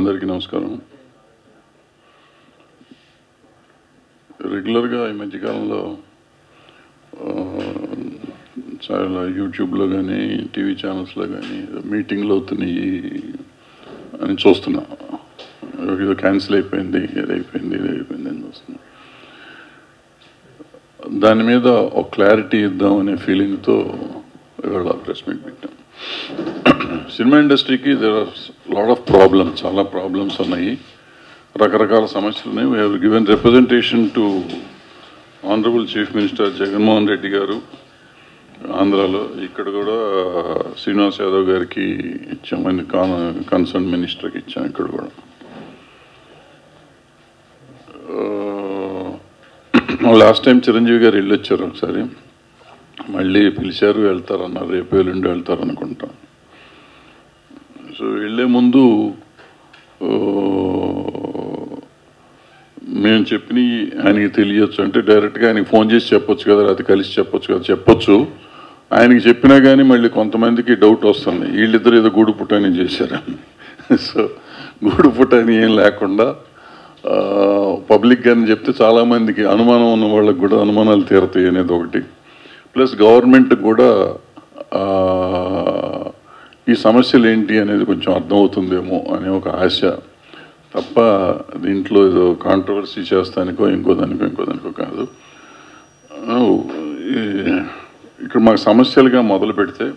అందరికీ నమస్కారం రెగ్యులర్గా ఈ మధ్యకాలంలో ఆ, చాలా యూట్యూబ్లో కానీ టీవీ ఛానల్స్లో కానీ మీటింగ్లు అవుతున్నాయి అని చూస్తున్నా ఏదో క్యాన్సిల్ అయిపోయింది ఇది అయిపోయింది ఇది అయిపోయింది అని చూస్తున్నా దాని మీద ఒక క్లారిటీ ఇద్దాం అనే ఫీలింగ్తో ఇవాళ ప్రెస్ మీట్ పెట్టాం సినిమా ఇండస్ట్రీకి there are lot of problems చాలా ప్రాబ్లమ్స్ ఉన్నాయి రకరకాల సమస్యలు ఉన్నాయి we have given representation to honourable chief minister Jaganmohan Reddy గారు ఆంధ్రాలో ఇక్కడ కూడా శ్రీనివాస్ యాదవ్ గారికి ఇచ్చాం అండ్ కన్సర్న్ మినిస్టర్కి ఇచ్చాం ఇక్కడ కూడా లాస్ట్ టైం చిరంజీవి గారు వెళ్ళొచ్చారు ఒకసారి మళ్ళీ పిలిచారు వెళ్తారన్నారు రేపు ఎల్లుండి వెళ్తారు అనుకుంటా సో వెళ్ళే ముందు ఆ, మేము చెప్పిన ఆయనకి తెలియచ్చు అంటే డైరెక్ట్గా ఆయనకి ఫోన్ చేసి చెప్పొచ్చు కదా అది కలిసి చెప్పొచ్చు కదా చెప్పొచ్చు ఆయనకి చెప్పినా కానీ మళ్ళీ కొంతమందికి డౌట్ వస్తుంది వీళ్ళిద్దరు ఏదో గూడు పుట్టని చేశారు సో గూడు పుట్టని ఏం లేకుండా పబ్లిక్ గాని చెప్తే చాలామందికి అనుమానం ఉన్న వాళ్ళకి కూడా అనుమానాలు తీరతాయి అనేది ఒకటి ప్లస్ గవర్నమెంట్ కూడా ఆ, ఈ సమస్యలు ఏంటి అనేది కొంచెం అర్థమవుతుందేమో అనే ఒక ఆశ తప్ప దీంట్లో ఏదో కాంట్రవర్సీ చేస్తానికో ఇంకో దానికో ఇంకో దానికో కాదు ఆ, ఈ- ఇక్కడ మాకు సమస్యలుగా మొదలు పెడితే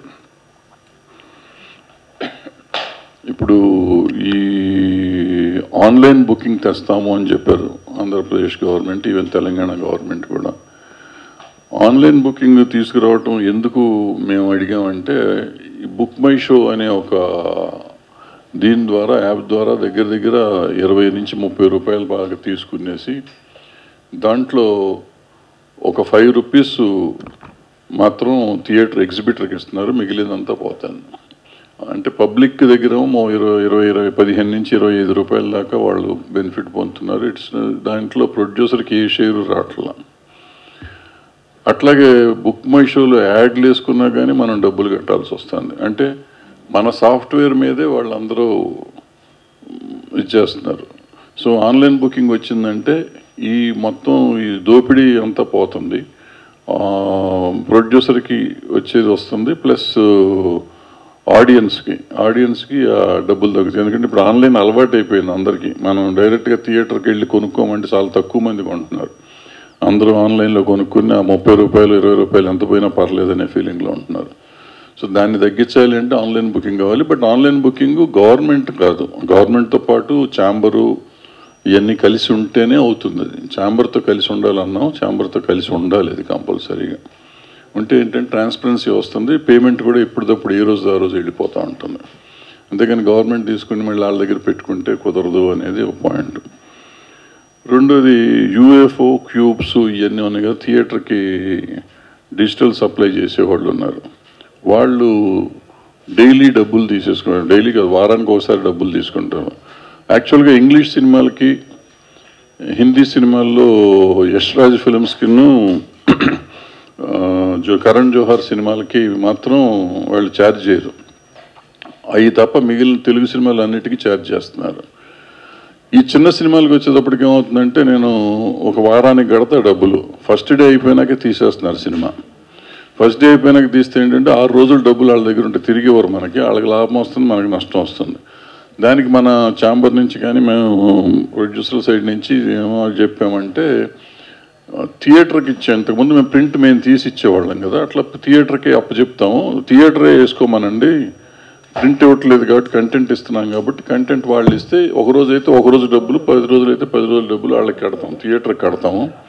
ఇప్పుడు ఈ ఆన్లైన్ బుకింగ్ తెస్తాము అని చెప్పారు Andhra Pradesh government even Telangana government కూడా ఆన్లైన్ బుకింగ్ తీసుకురావటం ఎందుకు మేము అడిగామంటే ఈ బుక్ మై షో అనే ఒక దీని ద్వారా యాప్ ద్వారా దగ్గర దగ్గర ఇరవై నుంచి ముప్పై రూపాయలు బాగా తీసుకునేసి దాంట్లో ఒక ఫైవ్ రూపీస్ మాత్రం థియేటర్ ఎగ్జిబిటర్కి ఇస్తున్నారు మిగిలినంతా పోతాను అంటే పబ్లిక్ దగ్గర ఏమో ఇరవై ఇరవై ఇరవై పదిహేను నుంచి ఇరవై ఐదు రూపాయల దాకా వాళ్ళు బెనిఫిట్ పొందుతున్నారు ఇట్స్ దాంట్లో ప్రొడ్యూసర్కి ఏ షేరు రావట్లా అట్లాగే బుక్ మై షోలో యాడ్లు వేసుకున్నా కానీ మనం డబ్బులు కట్టాల్సి వస్తుంది అంటే మన సాఫ్ట్వేర్ మీదే వాళ్ళందరూ ఇచ్చేస్తున్నారు సో ఆన్లైన్ బుకింగ్ వచ్చిందంటే ఈ మొత్తం ఈ దోపిడీ అంతా పోతుంది ప్రొడ్యూసర్కి వచ్చేది వస్తుంది ప్లస్ ఆడియన్స్కి ఆడియన్స్కి ఆ డబ్బులు తగ్గుతాయి ఎందుకంటే ఇప్పుడు ఆన్లైన్ అలవాటు అయిపోయింది అందరికీ మనం డైరెక్ట్గా థియేటర్కి వెళ్ళి కొనుక్కోమంటే చాలా తక్కువ మంది కొంటున్నారు అందరూ ఆన్లైన్లో కొనుక్కుని ఆ ముప్పై రూపాయలు ఇరవై రూపాయలు ఎంత పోయినా పర్లేదనే ఫీలింగ్లో ఉంటున్నారు సో దాన్ని తగ్గించాలి అంటే ఆన్లైన్ బుకింగ్ కావాలి బట్ ఆన్లైన్ బుకింగ్ గవర్నమెంట్ కాదు గవర్నమెంట్తో పాటు ఛాంబరు ఇవన్నీ కలిసి ఉంటేనే అవుతుంది అది ఛాంబర్తో కలిసి ఉండాలన్నాం ఛాంబర్తో కలిసి ఉండాలి అది కంపల్సరీగా ఉంటే ఏంటంటే ట్రాన్స్పరెన్సీ వస్తుంది పేమెంట్ కూడా ఎప్పటికప్పుడు ఏ రోజు ఆ రోజు వెళ్ళిపోతూ ఉంటుంది అంతేకాని గవర్నమెంట్ తీసుకుని మళ్ళీ వాళ్ళ దగ్గర పెట్టుకుంటే కుదరదు అనేది ఒక పాయింట్ రెండోది యూఎఫ్ఓ క్యూబ్స్ ఇవన్నీ ఉన్నాయి కదా థియేటర్కి డిజిటల్ సప్లై చేసేవాళ్ళు ఉన్నారు వాళ్ళు డైలీ డబ్బులు తీసేసుకుంటారు డైలీ కాదు వారానికి ఒకసారి డబ్బులు తీసుకుంటారు యాక్చువల్గా ఇంగ్లీష్ సినిమాలకి హిందీ సినిమాల్లో యష్ రాజ్ ఫిల్మ్స్కిను జో కరణ్ జోహార్ సినిమాలకి మాత్రం వాళ్ళు ఛార్జ్ చేయరు అవి తప్ప మిగిలిన తెలుగు సినిమాలు అన్నిటికీ ఛార్జ్ చేస్తున్నారు ఈ చిన్న సినిమాలకు వచ్చేటప్పటికి ఏమవుతుందంటే నేను ఒక వారానికి గడతా డబ్బులు ఫస్ట్ డే అయిపోయినాకే తీసేస్తున్నారు సినిమా ఫస్ట్ డే అయిపోయినాక తీస్తే ఏంటంటే ఆరు రోజులు డబ్బులు వాళ్ళ దగ్గర ఉంటే తిరిగి ఇవ్వరు మనకి వాళ్ళకి లాభం వస్తుంది మనకి నష్టం వస్తుంది దానికి మన ఛాంబర్ నుంచి కానీ మేము ప్రొడ్యూసర్ సైడ్ నుంచి ఏమో చెప్పామంటే థియేటర్కి ఇచ్చే ఇంతకుముందు మేము ప్రింట్ మేము తీసి ఇచ్చేవాళ్ళం కదా అట్లా థియేటర్కి అప్పచెప్తాము థియేటరే వేసుకోమనండి ప్రింట్ ఇవ్వట్లేదు కాబట్టి కంటెంట్ ఇస్తున్నాం కాబట్టి కంటెంట్ వాళ్ళు ఇస్తే ఒక రోజు అయితే ఒక రోజు డబ్బులు పది రోజులు అయితే పది రోజులు డబ్బులు వాళ్ళకి కడతాం థియేటర్కి కడతాము